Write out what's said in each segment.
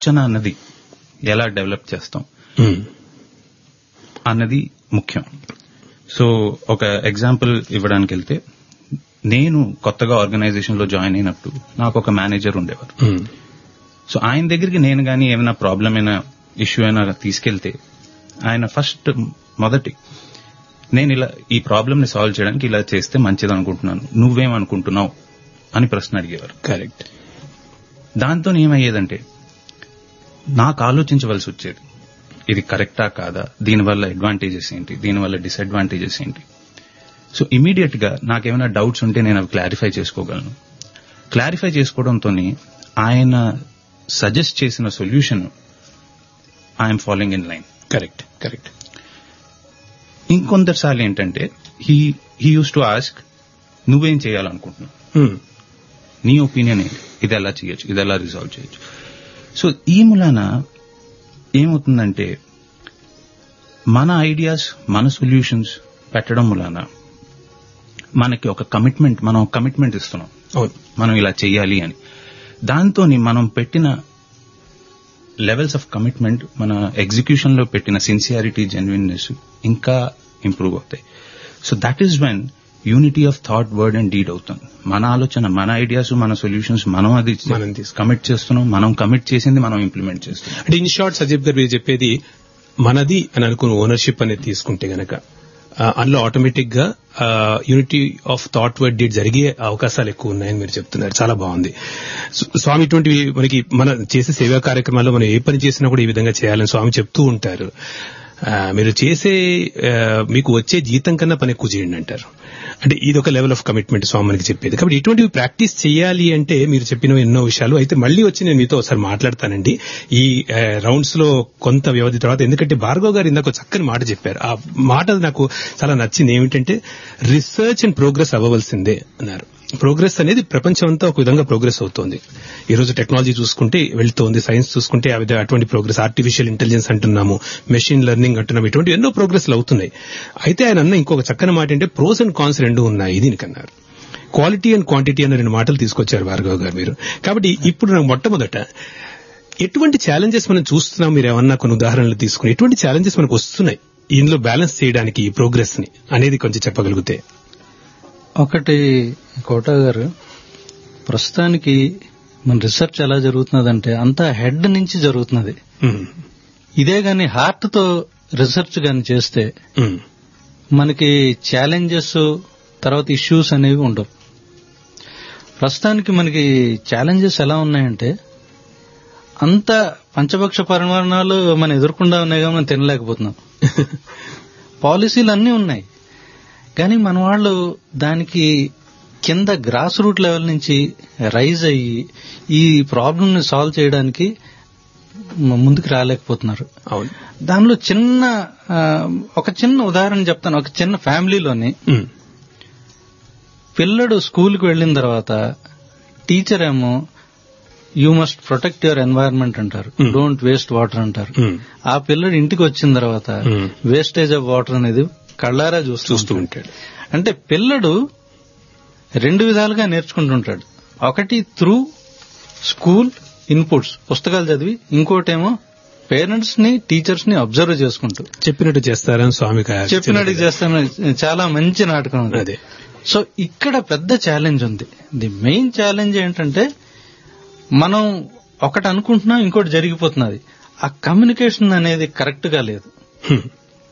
ఆలోచన అన్నది ఎలా డెవలప్ చేస్తాం ఉమ్, అన్నది ముఖ్యం సో ఒక ఎగ్జాంపుల్ ఇవ్వడానికి వెళ్తే నేను కొత్తగా ఆర్గనైజేషన్ లో జాయిన్ అయినప్పుడు నాకు ఒక మేనేజర్ ఉండేవారు ఉమ్, సో ఆయన దగ్గరికి నేను గానీ ఏమైనా ప్రాబ్లం అయినా ఇష్యూ అయినా తీసుకెళ్తే ఆయన ఫస్ట్ మొదటి నేను ఇలా ఈ ప్రాబ్లమ్ ని సాల్వ్ చేయడానికి ఇలా చేస్తే మంచిది అనుకుంటున్నాను నువ్వేమనుకుంటున్నావు అని ప్రశ్న అడిగేవారు కరెక్ట్ దాంతో ఏమయ్యేదంటే నాకు ఆలోచించవలసి వచ్చేది ఇది కరెక్టా కాదా దీనివల్ల అడ్వాంటేజెస్ ఏంటి దీనివల్ల డిసడ్వాంటేజెస్ ఏంటి సో ఇమీడియట్ గా నాకేమైనా డౌట్స్ ఉంటే నేను అవి క్లారిఫై చేసుకోగలను క్లారిఫై చేసుకోవడంతో ఆయన సజెస్ట్ చేసిన solution I'm following in line correct correct ఇంకొందరిసార్లు ఏంటంటే he he used to ask నువ్వేం చేయాలనుకుంటున్నావు ఉమ్, నీ ఒపీనియన్ ఏంటి ఇది ఎలా చేయొచ్చు ఇది ఎలా రిజాల్వ్ చేయొచ్చు సో ఈ మూలాన ఏమవుతుందంటే మన ఐడియాస్ మన సొల్యూషన్స్ పెట్టడం మూలాన మనకి ఒక కమిట్మెంట్ మనం కమిట్మెంట్ ఇస్తున్నాం అవును మనం ఇలా చెయ్యాలి అని దాంతో మనం పెట్టిన లెవెల్స్ ఆఫ్ కమిట్మెంట్ మన ఎగ్జిక్యూషన్ లో పెట్టిన సిన్సియారిటీ జెన్యున్నెస్ ఇంకా ఇంప్రూవ్ అవుతాయి so that is when unity of thought word and deed అవుతుంది మన ఆలోచన మన ఐడియాస్ మన సొల్యూషన్స్ మనం అది మనం తీసుకు- కమిట్ చేస్తున్నాం మనం కమిట్ చేసింది మనం ఇంప్లిమెంట్ చేస్తున్నాం అంటే ఇన్ షార్ట్ సజీబ్ గారు మీరు చెప్పేది మనది అని అనుకున్న ఓనర్షిప్ అనేది తీసుకుంటే గనక ఆ, అందులో ఆటోమేటిక్ గా unity of thought word deed జరిగే అవకాశాలు ఎక్కువ ఉన్నాయని మీరు చెప్తున్నారు చాలా బాగుంది స్వ- స్వామి ఇటువంటివి మనకి మన చేసే సేవా కార్యక్రమాల్లో మనం ఏ పని చేసినా కూడా ఈ విధంగా చేయాలని స్వామి చెప్తూ ఉంటారు ఆ, మీరు చేసే ఆ, మీకు వచ్చే జీతం కన్నా పని ఎక్కువ చేయండి అంటారు అంటే ఇది ఒక లెవెల్ ఆఫ్ కమిట్మెంట్ స్వామి మనకి చెప్పేది కాబట్టి ఇటువంటివి ప్రాక్టీస్ చేయాలి అంటే మీరు చెప్పిన ఎన్నో విషయాలు అయితే మళ్ళీ వచ్చి నేను మీతో ఒకసారి మాట్లాడతానండి ఈ రౌండ్స్ లో కొంత వ్యవధి తర్వాత ఎందుకంటే భార్గవ్ గారు ఇందాక ఒక చక్కని మాట చెప్పారు ఆ మాట నాకు చాలా నచ్చింది ఏమిటంటే రీసెర్చ్ అండ్ ప్రోగ్రెస్ అవ్వవలసిందే అన్నారు ప్రోగ్రెస్ అనేది ప్రపంచం అంతా ఒక విధంగా ప్రోగ్రెస్ అవుతోంది ఈ రోజు టెక్నాలజీ చూసుకుంటే వెళ్తోంది సైన్స్ చూసుకుంటే ఆ విధంగా అటువంటి ప్రోగ్రెస్ ఆర్టిఫిషియల్ ఇంటెలిజెన్స్ అంటున్నాము మెషిన్ లెర్నింగ్ అంటున్నాము ఇటువంటి ఎన్నో ప్రోగ్రెస్లు అవుతున్నాయి అయితే ఆయన అన్న ఇంకొక చక్కని మాట ఏంటంటే ప్రోస్ అండ్ కాన్స్ రెండు ఉన్నాయి దీనికన్నారు క్వాలిటీ అండ్ క్వాంటిటీ అన్న రెండు మాటలు తీసుకొచ్చారు భార్గవ్ గారు మీరు కాబట్టి ఇప్పుడు నాకు మొట్టమొదట ఎటువంటి ఛాలెంజెస్ మనం చూస్తున్నాం మీరు ఏమన్నా కొన్ని ఉదాహరణలు తీసుకుని ఎటువంటి ఛాలెంజెస్ మనకు వస్తున్నాయి ఇందులో బ్యాలెన్స్ చేయడానికి ఈ ప్రోగ్రెస్ ని అనేది కొంచెం చెప్పగలిగితే ఒకటి కోట గారు ప్రస్తుతానికి మన రీసెర్చ్ ఎలా జరుగుతున్నదంటే అంతా హెడ్ నుంచి జరుగుతున్నది ఉమ్, ఇదే గాని హార్ట్ తో రీసెర్చ్ గాని చేస్తే ఉమ్, మనకి ఛాలెంజెస్ తర్వాత ఇష్యూస్ అనేవి ఉండవు ప్రస్తుతానికి మనకి ఛాలెంజెస్ ఎలా ఉన్నాయంటే అంత పంచపక్ష పరిమాణాలు మనం ఎదుర్కొండా ఉన్నాయి కానీ మనం తినలేకపోతున్నాం పాలసీలు అన్నీ ఉన్నాయి కానీ మన వాళ్ళు దానికి కింద గ్రాస్ రూట్ లెవెల్ నుంచి రైజ్ అయ్యి ఈ ప్రాబ్లమ్ ని సాల్వ్ చేయడానికి మ- ముందుకు రాలేకపోతున్నారు అవును దానిలో చిన్న ఆ, ఒక చిన్న ఉదాహరణ చెప్తాను ఒక చిన్న ఫ్యామిలీలోని ఉమ్, పిల్లడు స్కూల్కి వెళ్ళిన తర్వాత టీచర్ ఏమో you must protect your environment అంటారు Hmm. డోంట్ వేస్ట్ వాటర్ అంటారు ఉమ్, ఆ పిల్లడు ఇంటికి వచ్చిన తర్వాత Hmm. వేస్టేజ్ ఆఫ్ వాటర్ అనేది కళ్ళారా చూస్తూ చూస్తూ ఉంటాడు. ఉంటాడు అంటే పిల్లడు రెండు విధాలుగా నేర్చుకుంటుంటాడు ఒకటి త్రూ స్కూల్ ఇన్పుట్స్ పుస్తకాలు చదివి ఇంకోటేమో పేరెంట్స్ ని టీచర్స్ ని అబ్జర్వ్ చేసుకుంటూ చెప్పినట్టు చేస్తారని స్వామి కా- చెప్పినట్టు చేస్తాను చాలా మంచి నాటకం అది. అదే సో ఇక్కడ పెద్ద ఛాలెంజ్ ఉంది ది మెయిన్ ఛాలెంజ్ ఏంటంటే మనం ఒకటి అనుకుంటున్నాం ఇంకోటి జరిగిపోతున్నది ఆ కమ్యూనికేషన్ అనేది కరెక్ట్ గా లేదు హ్మ్.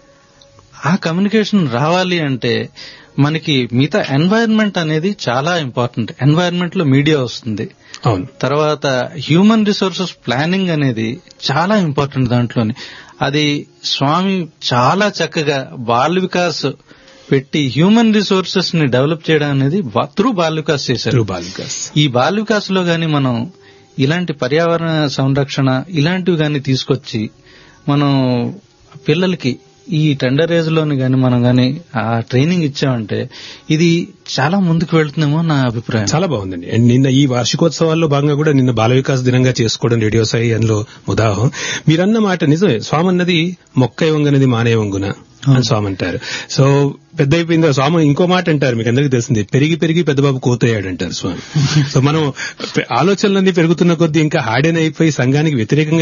ఆ కమ్యూనికేషన్ రావాలి అంటే మనకి మిగతా ఎన్వైరన్మెంట్ అనేది చాలా ఇంపార్టెంట్ ఎన్వైరన్మెంట్ లో మీడియా వస్తుంది అవును తర్వాత హ్యూమన్ రిసోర్సెస్ ప్లానింగ్ అనేది చాలా ఇంపార్టెంట్ దాంట్లోని అది స్వామి చాలా చక్కగా బాల్ వికాస్ పెట్టి హ్యూమన్ రిసోర్సెస్ ని డెవలప్ చేయడం అనేది త్రూ బాల్ వికాస్ చేశారు త్రూ బాల్ వికాస్ ఈ బాల్ వికాస్ లో గాని మనం ఇలాంటి పర్యావరణ సంరక్షణ ఇలాంటివి గాని తీసుకొచ్చి మనం పిల్లలకి ఈ టెండర్ ఏజ్ లోని గాని మనం గాని ఆ ట్రైనింగ్ ఇచ్చామంటే ఇది చాలా ముందుకు వెళ్తుందేమో నా అభిప్రాయం చాలా బాగుందండి అండ్ నిన్న ఈ వార్షికోత్సవాల్లో భాగంగా కూడా నిన్న బాల వికాస్ దినంగా చేసుకోవడం రేడియో సాయి అందులో ఉదాహరణ మీరన్న మాట నిజమే స్వామి అన్నది మొక్క వంగనది మానే వంగున అని స్వామి అంటారు సో పెద్ద అయిపోయింది స్వామి ఇంకో మాట అంటారు మీకు అందరికీ తెలిసింది పెరిగి పెరిగి పెద్దబాబు కోతయ్యాడు అంటారు స్వామి సో మనం ఆలోచనలన్నీ పెరుగుతున్న కొద్దీ ఇంకా హాడెన్ అయిపోయి సంఘానికి వ్యతిరేకంగా